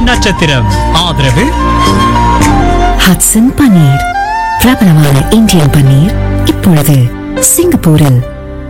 நட்சத்திரம் ஆதரவு ஹட்சன் பன்னீர் பிரபலமான இந்தியன் பன்னீர் இப்பொழுது சிங்கப்பூரில்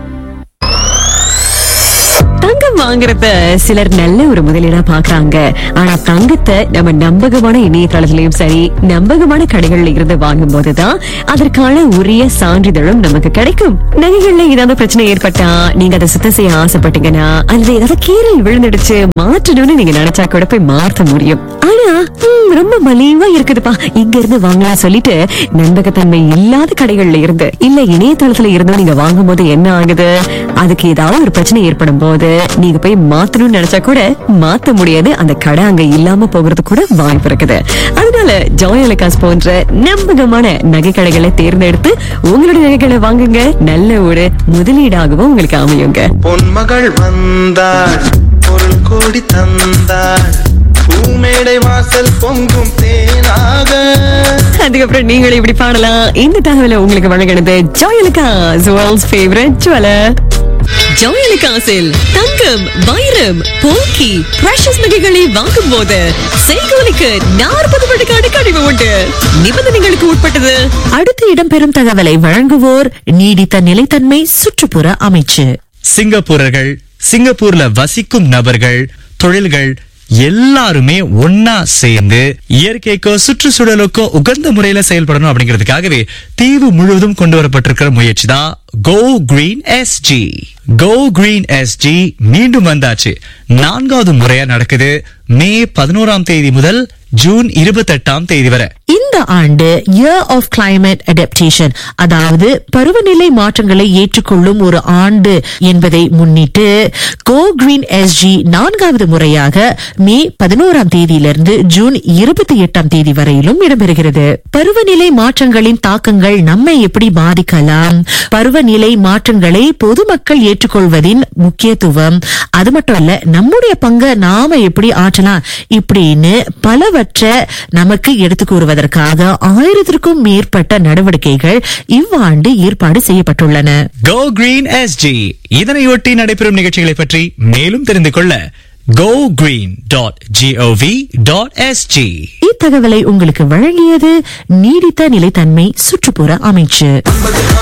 தங்கம் வாங்குறத சிலர் நல்ல ஒரு முதலீடா பாக்குறாங்க ஆனா தங்கத்தை நம்ம நம்பகமான இணையதளத்திலயும் சரி நம்பகமான கடைகள்ல இருந்து வாங்கும் போதுதான் அதற்கான உரிய சான்றிதழும் நமக்கு கிடைக்கும் நகைகள்ல ஏதாவது பிரச்சனை ஏற்பட்டா நீங்க அதை சுத்தம் செய்ய ஆசைப்பட்டீங்கன்னா அல்லது ஏதாவது கீரல் விழுந்துடுச்சு மாற்றணும்னு நீங்க நினைச்சா கூட போய் மாற்ற முடியும் ஆனா ஹம், ரொம்ப மலிவா இருக்குதுப்பா இங்க இருந்து வாங்கலாம் சொல்லிட்டு நம்பகத்தன்மை இல்லாத கடைகள்ல இருந்து இல்ல இணையதளத்துல இருந்து நீங்க வாங்கும் போது என்ன ஆகுது அதுக்கு ஏதாவது ஒரு பிரச்சனை ஏற்படும் போது நீங்க போய் மாத்தணும்னு நினைச்சா கூட மாத்த முடியாது அந்த கடை அங்க இல்லாம போகிறது கூட வாய்ப்பு இருக்குது அதனால ஜாயலகாஸ் போன்ற நம்பகமான நகை கடைகளை தேர்ந்தெடுத்து உங்களுடைய நகைகளை வாங்குங்க நல்ல ஒரு முதலீடாகவும் உங்களுக்கு அமையுங்க பொன்மகள் வந்தாள் பொருள் கோடி தந்தாள் பூமேடை வாசல் பொங்கும் தேனாக அதுக்கப்புறம் நீங்களும் இப்படி பாடலாம் இந்த தகவலை உங்களுக்கு வழங்கினது ஜாயலுக்காஸ் வேர்ல்ட்ஸ் ஃபேவரட் ஜுவலர் ஜாயலுக்காஸில் தங்கம் வைரம் போக்கி பிரஷஸ் நகைகளை வாங்கும் போது செய்கூலிக்கு நாற்பது விழுக்காடு கழிவு உண்டு நிபந்தனைகளுக்கு உட்பட்டது அடுத்து இடம்பெறும் தகவலை வழங்குவோர் நீடித்த நிலைத்தன்மை சுற்றுப்புற அமைச்சு சிங்கப்பூரர்கள் சிங்கப்பூர்ல வசிக்கும் நபர்கள் தொழில்கள் எல்லாருமே ஒன்னா சேர்ந்து இயற்கைக்கோ சுற்றுச்சூழலுக்கோ உகந்த முறையில செயல்படணும் அப்படிங்கிறதுக்காகவே தீவு முழுவதும் கொண்டு வரப்பட்டிருக்கிற முயற்சி தான் go green SG go green SG மீண்டும் வந்தாச்சு நான்காவது முறையா நடக்குது மே பதினோராம் தேதி முதல் ஜூன் இருபத்தெட்டாம் தேதி வரை இந்த ஆண்டு இயர் ஆஃப் கிளைமேட் அடாப்டேஷன் அதாவது பருவநிலை மாற்றங்களை ஏற்றுக்கொள்ளும் ஒரு ஆண்டு என்பதை முன்னிட்டு கோ கிரீன் எஸ்ஜி நான்காவது முறையாக மே பதினோராம் தேதியிலிருந்து ஜூன் இருபத்தி எட்டாம் தேதி வரையிலும் இடம்பெறுகிறது பருவநிலை மாற்றங்களின் தாக்கங்கள் நம்மை எப்படி பாதிக்கலாம் பருவநிலை மாற்றங்களை பொதுமக்கள் ஏற்றுக்கொள்வதின் முக்கியத்துவம் அது மட்டும் அல்ல நம்முடைய பங்கை நாம எப்படி ஆற்றலாம் இப்படின்னு பலவற்றை நமக்கு எடுத்து கூறுவதற்காக ஆயிரத்திற்கும் மேற்பட்ட நடவடிக்கைகள் இவ்வாண்டு ஏற்பாடு செய்யப்பட்டுள்ளன கோ கிரீன் எஸ்ஜி இதனையொட்டி நடைபெறும் நிகழ்ச்சிகளை பற்றி மேலும் தெரிந்து கொள்ள go green dot GOV dot SG இத்தகவலை உங்களுக்கு வழங்கியது நீடித்த நிலைத்தன்மை சுற்றுப்புற அமைச்சு